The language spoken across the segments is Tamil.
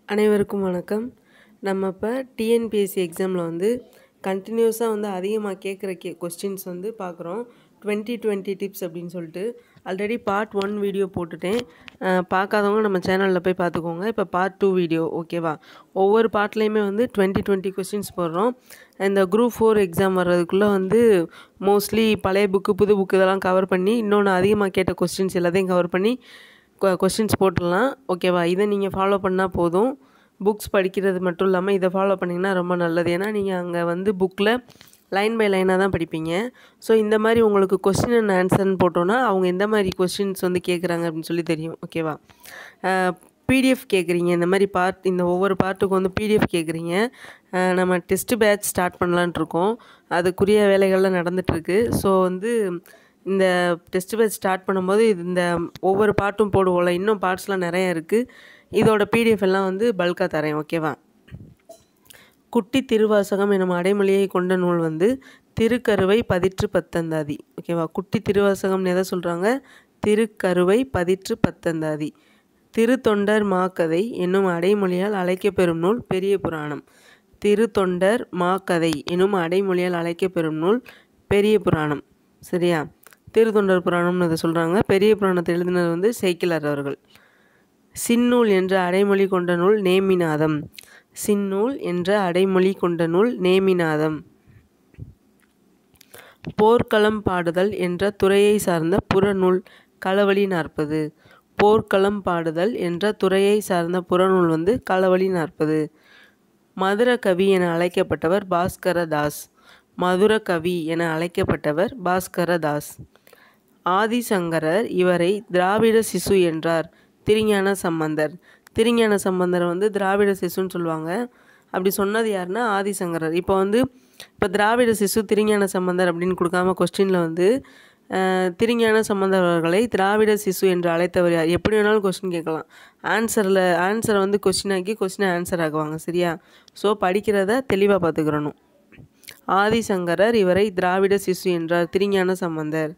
அனைவருக்கும் வணக்கம் நம்ம இப்போ டிஎன்பிஎஸ்சி எக்ஸாமில் வந்து கண்டினியூஸாக வந்து அதிகமாக கேட்குற கே கொஸ்டின்ஸ் வந்து பார்க்குறோம் டுவெண்ட்டி டுவெண்ட்டி டிப்ஸ் அப்படின்னு சொல்லிட்டு ஆல்ரெடி பார்ட் ஒன் வீடியோ போட்டுட்டேன் அஹ் பார்க்காதவங்க நம்ம சேனலில் போய் பார்த்துக்கோங்க இப்போ பார்ட் டூ வீடியோ ஓகேவா ஒவ்வொரு பார்ட்லேயுமே வந்து டுவெண்ட்டி டுவெண்ட்டி கொஸ்டின்ஸ் போடுறோம் இந்த குரூப் ஃபோர் எக்ஸாம் வர்றதுக்குள்ளே வந்து மோஸ்ட்லி பழைய புக்கு புது புக்கு இதெல்லாம் கவர் பண்ணி இன்னொன்று அதிகமாக கேட்ட கொஸ்டின்ஸ் எல்லாத்தையும் கவர் பண்ணி கொஸ்டின்ஸ் போட்டுடலாம் ஓகேவா இதை நீங்கள் ஃபாலோ பண்ணால் போதும் புக்ஸ் படிக்கிறது மட்டும் இல்லாமல் இதை ஃபாலோ பண்ணிங்கன்னா ரொம்ப நல்லது ஏன்னா நீங்கள் அங்கே வந்து புக்கில் லைன் பை லைனாக தான் படிப்பீங்க ஸோ இந்த மாதிரி உங்களுக்கு கொஸ்டின் அண்ட் ஆன்சர்னு போட்டோன்னா அவங்க எந்த மாதிரி கொஸ்டின்ஸ் வந்து கேட்குறாங்க அப்படின்னு சொல்லி தெரியும் ஓகேவா பிடிஎஃப் கேட்குறீங்க இந்த மாதிரி பார்ட் இந்த ஒவ்வொரு பார்ட்டுக்கும் வந்து பிடிஎஃப் கேட்குறீங்க அஹ் நம்ம டெஸ்ட் பேட்ச் ஸ்டார்ட் பண்ணலான்ட்டு இருக்கோம் அதுக்குரிய வேலைகள்லாம் நடந்துகிட்ருக்கு ஸோ வந்து இந்த டெஸ்ட் பேட்ச் ஸ்டார்ட் பண்ணும்போது இது இந்த ஒவ்வொரு பார்ட்டும் போடுவோம்ல இன்னும் பார்ட்ஸ்லாம் நிறைய இருக்குது இதோட பிடிஎஃப் எல்லாம் வந்து பல்காக தரேன் ஓகேவா குட்டி திருவாசகம் எனும் அடைமொழியை கொண்ட நூல் வந்து திருக்கருவை பதிற்று பத்தந்தாதி ஓகேவா குட்டி திருவாசகம்னு எதை சொல்கிறாங்க திருக்கருவை பதிற்று பத்தந்தாதி திருத்தொண்டர் மாக்கதை என்னும் அடைமொழியால் அழைக்கப்பெறும் நூல் பெரிய புராணம் திருத்தொண்டர் மாக்கதை எனும் அடைமொழியால் அழைக்கப்பெறும் நூல் பெரிய புராணம் சரியா திருத்தொண்டர் புராணம்னு இதை சொல்கிறாங்க பெரிய புராணத்தை எழுதினது வந்து சேக்கிலார் அவர்கள் சின்னூல் என்ற அடைமொழி கொண்ட நூல் நேமிநாதம் சின்னூல் என்ற அடைமொழி கொண்ட நூல் நேமிநாதம் போர்க்களம் பாடுதல் என்ற துறையை சார்ந்த புறநூல் களவழி நாற்பது போர்க்களம் பாடுதல் என்ற துறையை சார்ந்த புறநூல் வந்து களவழி நாற்பது மதுர கவி என அழைக்கப்பட்டவர் பாஸ்கர தாஸ் மதுர கவி என அழைக்கப்பட்டவர் பாஸ்கர தாஸ் ஆதிசங்கரர் இவரை திராவிட சிசு என்றார் திருஞான சம்பந்தர் திருஞான சம்பந்தர் வந்து திராவிட சிசுன்னு சொல்லுவாங்க அப்படி சொன்னது யாருன்னா ஆதிசங்கரர் இப்போ வந்து இப்போ திராவிட சிசு திருஞான சம்பந்தர் அப்படின்னு கொடுக்காம கொஸ்டினில் வந்து அஹ், திருஞான சம்பந்தர் அவர்களை திராவிட சிசு என்று அழைத்தவர் யார் எப்படி வேணாலும் கொஸ்டின் கேட்கலாம் ஆன்சரில் ஆன்சரை வந்து கொஸ்டின் ஆக்கி கொஸ்டினை ஆன்சர் ஆக்குவாங்க சரியா ஸோ படிக்கிறத தெளிவாக பார்த்துக்கிறணும் ஆதிசங்கரர் இவரை திராவிட சிசு என்றார் திருஞான சம்பந்தர்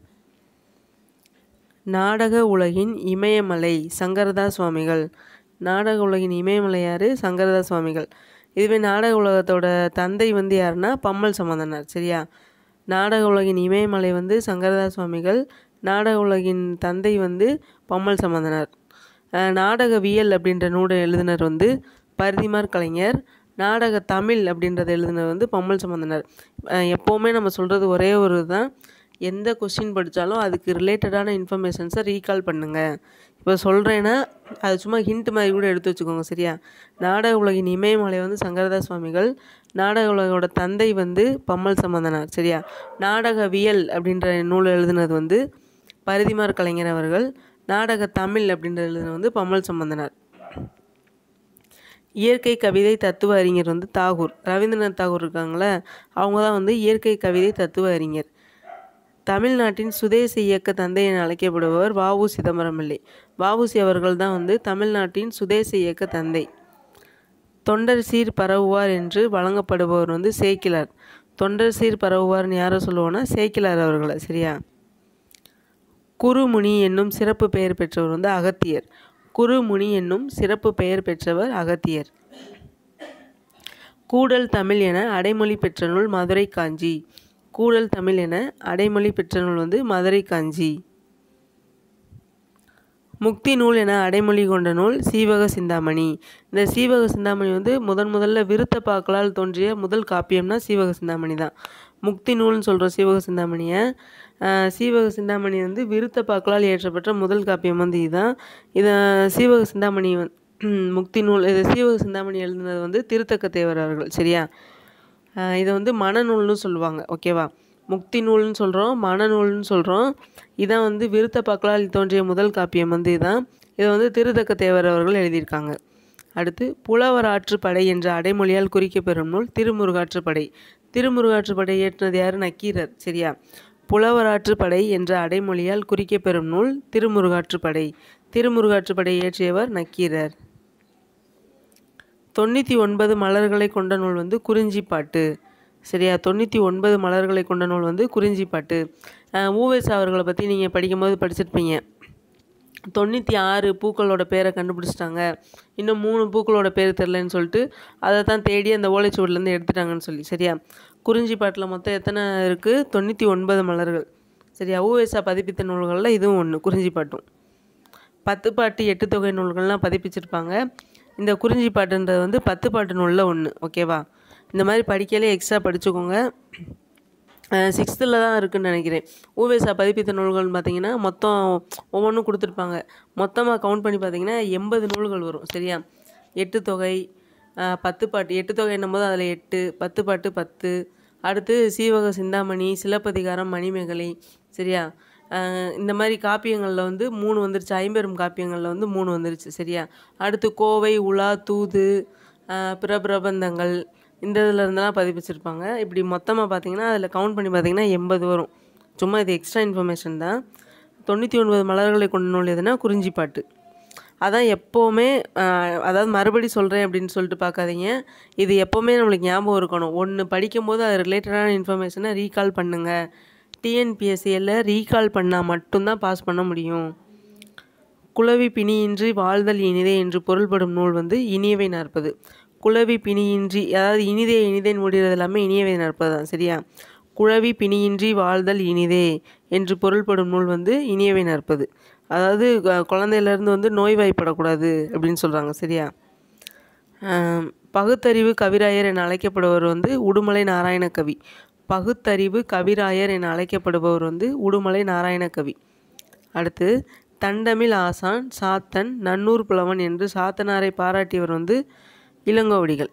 நாடக உலகின் இமயமலை சங்கரதாஸ் சுவாமிகள் நாடக உலகின் இமயமலை யார் சங்கரதாஸ் சுவாமிகள் இதுவே நாடக உலகத்தோட தந்தை வந்து யாருன்னா பம்மல் சம்பந்தனார் சரியா நாடக உலகின் இமயமலை வந்து சங்கரதாஸ் சுவாமிகள் நாடக உலகின் தந்தை வந்து பம்மல் சம்பந்தனார் அஹ் நாடகவியல் அப்படின்ற நூலை எழுதினர் வந்து பரிதிமார் கலைஞர் நாடக தமிழ் அப்படின்றத எழுதினர் வந்து பம்மல் சம்பந்தனார் அஹ் எப்போவுமே நம்ம சொல்கிறது ஒரே ஒரு தான் எந்த கொஸ்டின் படித்தாலும் அதுக்கு ரிலேட்டடான இன்ஃபர்மேஷன்ஸை ரீகால் பண்ணுங்கள் இப்போ சொல்கிறேன்னா அது சும்மா ஹிண்ட் மாதிரி கூட எடுத்து வச்சுக்கோங்க சரியா நாடக உலகின் இமயமலை வந்து சங்கரதாஸ் சுவாமிகள் நாடக உலகோட தந்தை வந்து பம்மல் சம்பந்தனார் சரியா நாடகவியல் அப்படின்ற நூல் எழுதினது வந்து பரிதிமார் கலைஞர் அவர்கள் நாடக தமிழ் அப்படின்ற எழுதினது வந்து பம்மல் சம்பந்தனார் இயற்கை கவிதை தத்துவ அறிஞர் வந்து தாகூர் ரவீந்திரநாத் தாகூர் இருக்காங்களே அவங்க தான் வந்து இயற்கை கவிதை தத்துவ அறிஞர் தமிழ்நாட்டின் சுதேச இயக்க தந்தை என அழைக்கப்படுபவர் வஉ சிதம்பரம் பிள்ளை வஉசி அவர்கள் தான் வந்து தமிழ்நாட்டின் சுதேச இயக்க தந்தை தொண்டர் சீர் பரவுவார் என்று வழங்கப்படுபவர் வந்து சேக்கிலார் தொண்டர் சீர் பரவுவார்னு யாரை சொல்லுவோன்னா சேக்கிலார் அவர்களை சரியா குருமுனி என்னும் சிறப்பு பெயர் பெற்றவர் வந்து அகத்தியர் குருமுனி என்னும் சிறப்பு பெயர் பெற்றவர் அகத்தியர் கூடல் தமிழ் என அடைமொழி பெற்ற நூல் மதுரை காஞ்சி கூடல் தமிழ் என அடைமொழி பெற்ற நூல் வந்து மதுரை காஞ்சி முக்தி நூல் என அடைமொழி கொண்ட நூல் சீவக சிந்தாமணி இந்த சீவக சிந்தாமணி வந்து முதன் முதல்ல விருத்தப்பாக்களால் தோன்றிய முதல் காப்பியம்னா சீவக சிந்தாமணி தான் முக்தி நூல்னு சொல்கிற சீவக சிந்தாமணியை ஆஹ், சீவக சிந்தாமணி வந்து விருத்தப்பாக்களால் இயற்றப்பட்ட முதல் காப்பியம் வந்து இதுதான் இதை சீவக சிந்தாமணி வந் முக்தி நூல் இது சீவக சிந்தாமணி எழுதினது வந்து திருத்தக்க தேவர் அவர்கள் சரியா ஆஹ் இதை வந்து மனநூல்னு சொல்லுவாங்க ஓகேவா முக்தி நூல்னு சொல்கிறோம் மனநூல்னு சொல்கிறோம் இதான் வந்து விருத்தப்பாக்களால் தோன்றிய முதல் காப்பியம் வந்து இதான் இதை வந்து திருத்தக்க தேவர் அவர்கள் எழுதியிருக்காங்க அடுத்து புலவராற்றுப்படை என்ற அடைமொழியால் குறிக்கப்பெறும் நூல் திருமுருகாற்றுப்படை திருமுருகாற்றுப்படை இயற்றினது யார் நக்கீரர் சரியா புலவராற்றுப்படை என்ற அடைமொழியால் குறிக்கப்பெறும் நூல் திருமுருகாற்றுப்படை திருமுருகாற்றுப்படை இயற்றியவர் நக்கீரர் தொண்ணூற்றி ஒன்பது மலர்களை கொண்ட நூல் வந்து குறிஞ்சிப்பாட்டு சரியா தொண்ணூற்றி ஒன்பது மலர்களை கொண்ட நூல் வந்து குறிஞ்சிப்பாட்டு ஊவேஸ் அவர்களை பற்றி நீங்கள் படிக்கும்போது படிச்சிருப்பீங்க தொண்ணூற்றி ஆறு பூக்களோட பேரை கண்டுபிடிச்சிட்டாங்க இன்னும் மூணு பூக்களோட பேர் தெரிலன்னு சொல்லிட்டு அதை தான் தேடி அந்த ஓலைச்சுவடிலேருந்து எடுத்துட்டாங்கன்னு சொல்லி சரியா குறிஞ்சி பாட்டில் மொத்தம் எத்தனை இருக்குது தொண்ணூற்றி ஒன்பது மலர்கள் சரியா ஊவேசா பதிப்பித்த நூல்களில் இதுவும் ஒன்று குறிஞ்சி பாட்டும் பத்து பாட்டு எட்டு தொகை நூல்கள்லாம் பதிப்பிச்சிருப்பாங்க இந்த குறிஞ்சி பாட்டுன்றது வந்து பத்து பாட்டு நூலில் ஒன்று ஓகேவா இந்த மாதிரி படிக்கலே எக்ஸ்ட்ரா படிச்சுக்கோங்க சிக்ஸ்த்தில் தான் இருக்குன்னு நினைக்கிறேன் ஊவேசா பதிப்பித்த நூல்கள்னு பார்த்தீங்கன்னா மொத்தம் ஒவ்வொன்றும் கொடுத்துருப்பாங்க மொத்தமாக கவுண்ட் பண்ணி பார்த்தீங்கன்னா எண்பது நூல்கள் வரும் சரியா எட்டு தொகை அஹ், பத்து பாட்டு எட்டு தொகை என்னும்போது அதில் எட்டு பத்து பாட்டு பத்து அடுத்து சீவக சிந்தாமணி சிலப்பதிகாரம் மணிமேகலை சரியா அஹ், இந்த மாதிரி காப்பியங்களில் வந்து மூணு வந்துருச்சு ஐம்பெரும் காப்பியங்களில் வந்து மூணு வந்துருச்சு சரியா அடுத்து கோவை உலா தூது அஹ், பிற பிரபந்தங்கள் இந்த இதில் இருந்தெல்லாம் பதிப்பிச்சிருப்பாங்க இப்படி மொத்தமாக பார்த்தீங்கன்னா அதில் கவுண்ட் பண்ணி பார்த்தீங்கன்னா எண்பது வரும் சும்மா இது எக்ஸ்ட்ரா இன்ஃபர்மேஷன் தான் தொண்ணூற்றி ஒன்பது மலர்களை கொண்ட நூல் எதுனா குறிஞ்சி பாட்டு அதான் எப்போவுமே ஆஹ், அதாவது மறுபடி சொல்கிறேன் அப்படின்னு சொல்லிட்டு பார்க்காதீங்க இது எப்போவுமே நம்மளுக்கு ஞாபகம் இருக்கணும் ஒன்று படிக்கும்போது அது ரிலேட்டடான இன்ஃபர்மேஷனை ரீகால் பண்ணுங்கள் டிஎன்பிஎஸ்சியில் ரீகால் பண்ணால் மட்டும்தான் பாஸ் பண்ண முடியும் குளவி பிணியின்றி வாழ்தல் இனிதே என்று பொருள்படும் நூல் வந்து இனியவை நாற்பது குளவி பிணியின்றி அதாவது இனிதே இனிதேன்னு முடிகிறது எல்லாமே இனியவை நாற்பது தான் சரியா குழவி பிணியின்றி வாழ்தல் இனிதே என்று பொருள்படும் நூல் வந்து இனியவை நாற்பது அதாவது அஹ், குழந்தையிலேருந்து வந்து நோய்வாய்ப்படக்கூடாது அப்படின்னு சொல்கிறாங்க சரியா ஆம், பகுத்தறிவு கவிராயர் என அழைக்கப்படுபவர் வந்து உடுமலை நாராயண கவி பகுத்தறிவு கவிராயர் என அழைக்கப்படுபவர் வந்து உடுமலை நாராயண கவி அடுத்து தண்டமிழ் ஆசான் சாத்தன் நன்னூர் புலவன் என்று சாத்தனாரை பாராட்டியவர் வந்து இளங்கோவடிகள்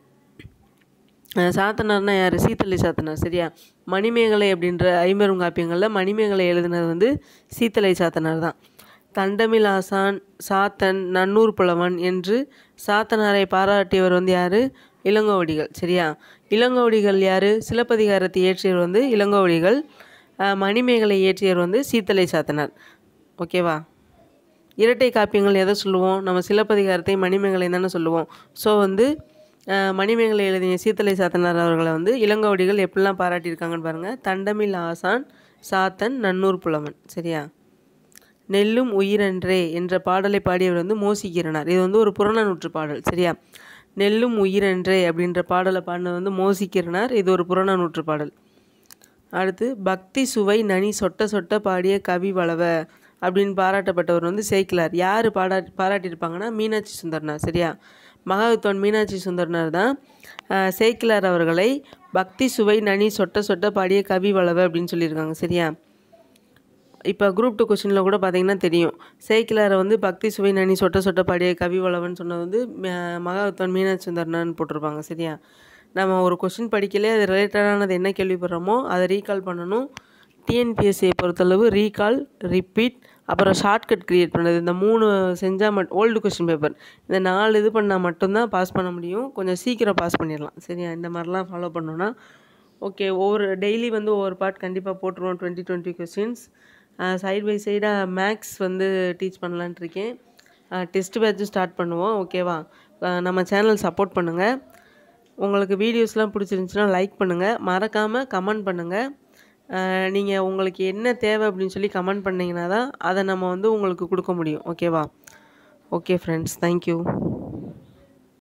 அஹ் சாத்தனார்னா யார் சீத்தலை சாத்தனார் சரியா மணிமேகலை அப்படின்ற ஐம்பெரும் காப்பியங்களில் மணிமேகலை எழுதினது வந்து சீத்தலை சாத்தனார் தான் தண்டமிழ் ஆசான் சாத்தன் நன்னூர் புலவன் என்று சாத்தனாரை பாராட்டியவர் வந்து யார் இளங்கோவடிகள் சரியா இளங்கோவடிகள் யார் சிலப்பதிகாரத்தை இயற்றியவர் வந்து இளங்கோவடிகள் அஹ் மணிமேகலை இயற்றியவர் வந்து சீத்தலை சாத்தனார் ஓகேவா இரட்டை காப்பியங்கள் எதை சொல்லுவோம் நம்ம சிலப்பதிகாரத்தை மணிமேகலை தானே சொல்லுவோம் ஸோ வந்து அஹ், மணிமேகலை எழுதிய சீத்தலை சாத்தனார் அவர்களை வந்து இளங்கோவடிகள் எப்படிலாம் பாராட்டியிருக்காங்கன்னு பாருங்கள் தண்டமில் ஆசான் சாத்தன் நன்னூர் புலவன் சரியா நெல்லும் உயிரன்றே என்ற பாடலை பாடியவர் வந்து மோசிக்கிறனார் இது வந்து ஒரு புறநானூற்று பாடல் சரியா நெல்லும் உயிரன்றே அப்படின்ற பாடலை பாடினது வந்து மோசிக்கிறனார் இது ஒரு புறநானூற்று பாடல் அடுத்து பக்தி சுவை நனி சொட்ட சொட்ட பாடிய கவி வளவ அப்படின்னு பாராட்டப்பட்டவர் வந்து சேக்கிலார் யார் பாரா பாராட்டியிருப்பாங்கன்னா மீனாட்சி சுந்தரனார் சரியா மகாவித்வான் மீனாட்சி சுந்தரனார் தான் ஆஹ், சேக்கிலார் அவர்களை பக்தி சுவை நனி சொட்ட சொட்ட பாடிய கவி வளவ அப்படின்னு சொல்லியிருக்காங்க சரியா இப்போ குரூப் டூ கொஸ்டினில் கூட பார்த்தீங்கன்னா தெரியும் சேக்கிலாரை வந்து பக்தி சுவை நனி சொட்ட சொட்ட பாடிய கவி வளவன் சொன்னது வந்து ம- மகாவித்வான் மீனாட்சி சுந்தரனார்னு போட்டிருப்பாங்க சரியா நம்ம ஒரு கொஸ்டின் படிக்கலே அது ரிலேட்டடானது என்ன கேள்விப்படுறோமோ அதை ரீகால் பண்ணணும் டிஎன்பிஎஸ்சியை பொறுத்தளவு ரீகால் ரிப்பீட் அப்புறம் ஷார்ட்கட் க்ரியேட் பண்ணுறது இந்த மூணு செஞ்சால் மட் ஓல்டு கொஸ்டின் பேப்பர் இந்த நாலு இது பண்ணால் மட்டும்தான் பாஸ் பண்ண முடியும் கொஞ்சம் சீக்கிரம் பாஸ் பண்ணிடலாம் சரியா இந்த மாதிரிலாம் ஃபாலோ பண்ணோன்னா ஓகே ஒவ்வொரு டெய்லி வந்து ஒவ்வொரு பார்ட் கண்டிப்பாக போட்டுருவோம் twenty twenty questions side by சைடாக மேக்ஸ் வந்து டீச் பண்ணலான்ட்டு இருக்கேன் டெஸ்ட் பேட்சும் ஸ்டார்ட் பண்ணுவோம் ஓகேவா அஹ் நம்ம சேனல் சப்போர்ட் பண்ணுங்கள் உங்களுக்கு வீடியோஸ்லாம் பிடிச்சிருந்துச்சுன்னா லைக் பண்ணுங்கள் மறக்காமல் கமெண்ட் பண்ணுங்கள் நீங்கள் உங்களுக்கு என்ன தேவை அப்படின்னு சொல்லி கமெண்ட் பண்ணிங்கன்னா தான் அதை நம்ம வந்து உங்களுக்கு கொடுக்க முடியும் ஓகேவா ஓகே ஃப்ரெண்ட்ஸ் தேங்க்யூ